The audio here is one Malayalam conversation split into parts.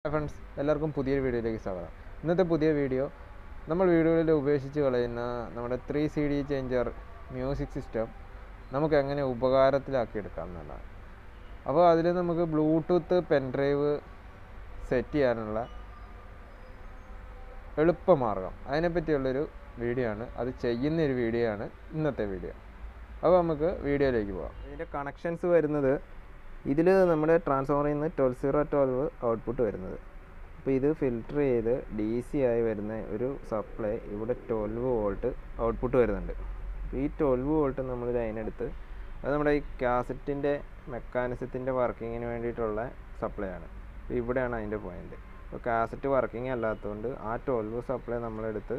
ഫ്രണ്ട്സ് എല്ലാവർക്കും പുതിയൊരു വീഡിയോയിലേക്ക് സ്വാഗതം ഇന്നത്തെ പുതിയ വീഡിയോ നമ്മൾ വീഡിയോയിൽ ഉപേക്ഷിച്ച് കളയുന്ന നമ്മുടെ three C D changer music system നമുക്ക് എങ്ങനെ ഉപകാരത്തിലാക്കി എടുക്കാം എന്നുള്ളതാണ് അപ്പോൾ അതിൽ നമുക്ക് ബ്ലൂടൂത്ത് പെൻഡ്രൈവ് സെറ്റ് ചെയ്യാനുള്ള എളുപ്പമാർഗം അതിനെപ്പറ്റിയുള്ളൊരു വീഡിയോ ആണ് അത് ചെയ്യുന്ന ഒരു വീഡിയോ ആണ് ഇന്നത്തെ വീഡിയോ അപ്പോൾ നമുക്ക് വീഡിയോയിലേക്ക് പോകാം ഇതിൻ്റെ കണക്ഷൻസ് വരുന്നത് ഇതിൽ നമ്മുടെ ട്രാൻസ്ഫോമറിൽ നിന്ന് ട്വൽവ് സീറോ ട്വൽവ് ഔട്ട്പുട്ട് വരുന്നത് അപ്പോൾ ഇത് ഫിൽട്ടർ ചെയ്ത് ഡി സി ആയി വരുന്ന ഒരു സപ്ലൈ ഇവിടെ ട്വൽവ് വോൾട്ട് ഔട്ട്പുട്ട് വരുന്നുണ്ട് അപ്പോൾ ഈ ട്വൽവ് വോൾട്ട് നമ്മൾ അതിനെടുത്ത് അത് നമ്മുടെ ഈ കാസറ്റിൻ്റെ മെക്കാനിസത്തിൻ്റെ വർക്കിങ്ങിന് വേണ്ടിയിട്ടുള്ള സപ്ലൈ ആണ് അപ്പോൾ ഇവിടെയാണ് അതിൻ്റെ പോയിൻ്റ് അപ്പോൾ കാസറ്റ് വർക്കിംഗ് അല്ലാത്തതുകൊണ്ട് ആ ട്വൽവ് സപ്ലൈ നമ്മളെടുത്ത്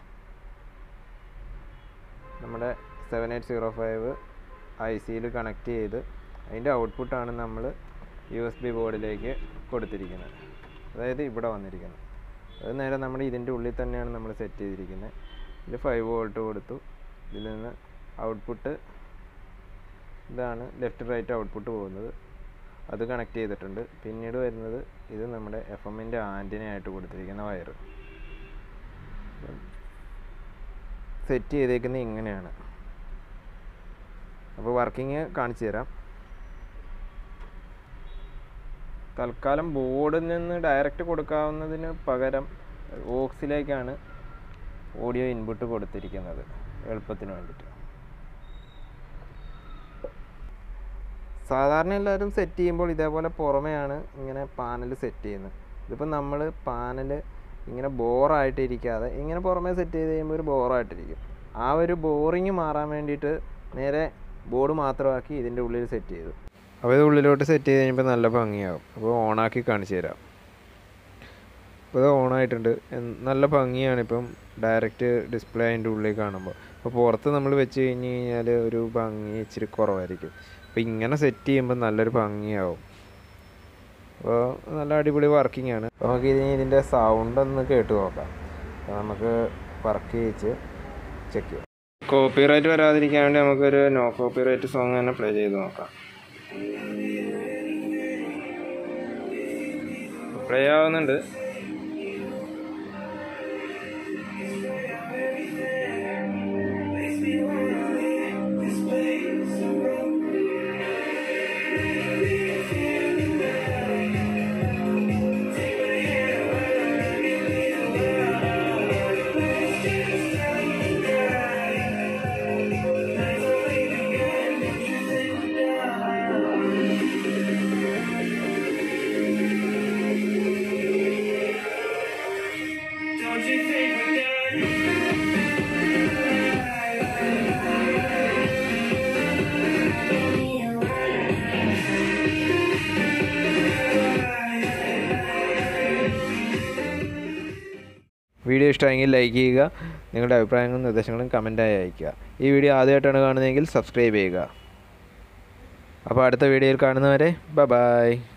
നമ്മുടെ seven eight zero five I സിയിൽ കണക്ട് ചെയ്ത് അതിൻ്റെ ഔട്ട്പുട്ടാണ് നമ്മൾ യു എസ് ബി ബോർഡിലേക്ക് കൊടുത്തിരിക്കുന്നത് അതായത് ഇവിടെ വന്നിരിക്കുന്നത് അത് നേരെ നമ്മൾ ഇതിൻ്റെ ഉള്ളിൽ തന്നെയാണ് നമ്മൾ സെറ്റ് ചെയ്തിരിക്കുന്നത് ഇതിൽ ഫൈവ് വോൾട്ട് കൊടുത്തു ഇതിൽ നിന്ന് ഔട്ട്പുട്ട് ഇതാണ് ലെഫ്റ്റ് റൈറ്റ് ഔട്ട്പുട്ട് പോകുന്നത് അത് കണക്ട് ചെയ്തിട്ടുണ്ട് പിന്നീട് വരുന്നത് ഇത് നമ്മുടെ എഫ് എമ്മിൻ്റെ ആൻറ്റിനയായിട്ട് കൊടുത്തിരിക്കുന്ന വയർ സെറ്റ് ചെയ്തേക്കുന്നത് ഇങ്ങനെയാണ് അപ്പോൾ വർക്കിംഗ് കാണിച്ചു തരാം തൽക്കാലം ബോർഡിൽ നിന്ന് ഡയറക്റ്റ് കൊടുക്കാവുന്നതിന് പകരം ഓക്സിലേക്കാണ് ഓഡിയോ ഇൻപുട്ട് കൊടുത്തിരിക്കുന്നത് എളുപ്പത്തിന് വേണ്ടിയിട്ട് സാധാരണ എല്ലാവരും സെറ്റ് ചെയ്യുമ്പോൾ ഇതേപോലെ പുറമെയാണ് ഇങ്ങനെ പാനൽ സെറ്റ് ചെയ്യുന്നത് ഇതിപ്പോൾ നമ്മൾ പാനൽ ഇങ്ങനെ ബോറായിട്ട് ഇരിക്കാതെ ഇങ്ങനെ പുറമേ സെറ്റ് ചെയ്ത് കഴിയുമ്പോൾ ഒരു ബോറായിട്ടിരിക്കും ആ ഒരു ബോറിങ് മാറാൻ വേണ്ടിയിട്ട് നേരെ ബോർഡ് മാത്രമാക്കി ഇതിൻ്റെ ഉള്ളിൽ സെറ്റ് ചെയ്തു അപ്പോൾ ഇത് ഉള്ളിലോട്ട് സെറ്റ് ചെയ്ത് കഴിയുമ്പോൾ നല്ല ഭംഗിയാവും അപ്പോൾ ഓണാക്കി കാണിച്ചു തരാം അപ്പോൾ ഇത് ഓണായിട്ടുണ്ട് എൻ- നല്ല ഭംഗിയാണ് ഇപ്പം ഡയറക്റ്റ് ഡിസ്പ്ലേ അതിൻ്റെ ഉള്ളിൽ കാണുമ്പോൾ അപ്പോൾ പുറത്ത് നമ്മൾ വെച്ച് കഴിഞ്ഞ് കഴിഞ്ഞാൽ ഒരു ഭംഗി ഇച്ചിരി കുറവായിരിക്കും അപ്പോൾ ഇങ്ങനെ സെറ്റ് ചെയ്യുമ്പോൾ നല്ലൊരു ഭംഗിയാവും അപ്പോൾ നല്ല അടിപൊളി വർക്കിംഗ് ആണ് അപ്പോൾ നമുക്ക് ഇനി ഇതിൻ്റെ സൗണ്ട് ഒന്ന് കേട്ട് നോക്കാം അപ്പോൾ നമുക്ക് വർക്ക് ചെയ്യിച്ച് ചെക്ക് ചെയ്യാം കോപ്പി റൈറ്റ് വരാതിരിക്കാൻ വേണ്ടി നമുക്കൊരു നോ കോപ്പി റൈറ്റ് സോങ് തന്നെ പ്ലേ ചെയ്ത് നോക്കാം പ്ലേ ആവുന്നുണ്ട് വീഡിയോ ഇഷ്ടമെങ്കിൽ ലൈക്ക് ചെയ്യുക നിങ്ങളുടെ അഭിപ്രായങ്ങളും നിർദ്ദേശങ്ങളും കമൻറ്റായി അയയ്ക്കുക ഈ വീഡിയോ ആദ്യമായിട്ടാണ് കാണുന്നതെങ്കിൽ സബ്സ്ക്രൈബ് ചെയ്യുക അപ്പോൾ അടുത്ത വീഡിയോയിൽ കാണുന്നവരെ ബ ബായ്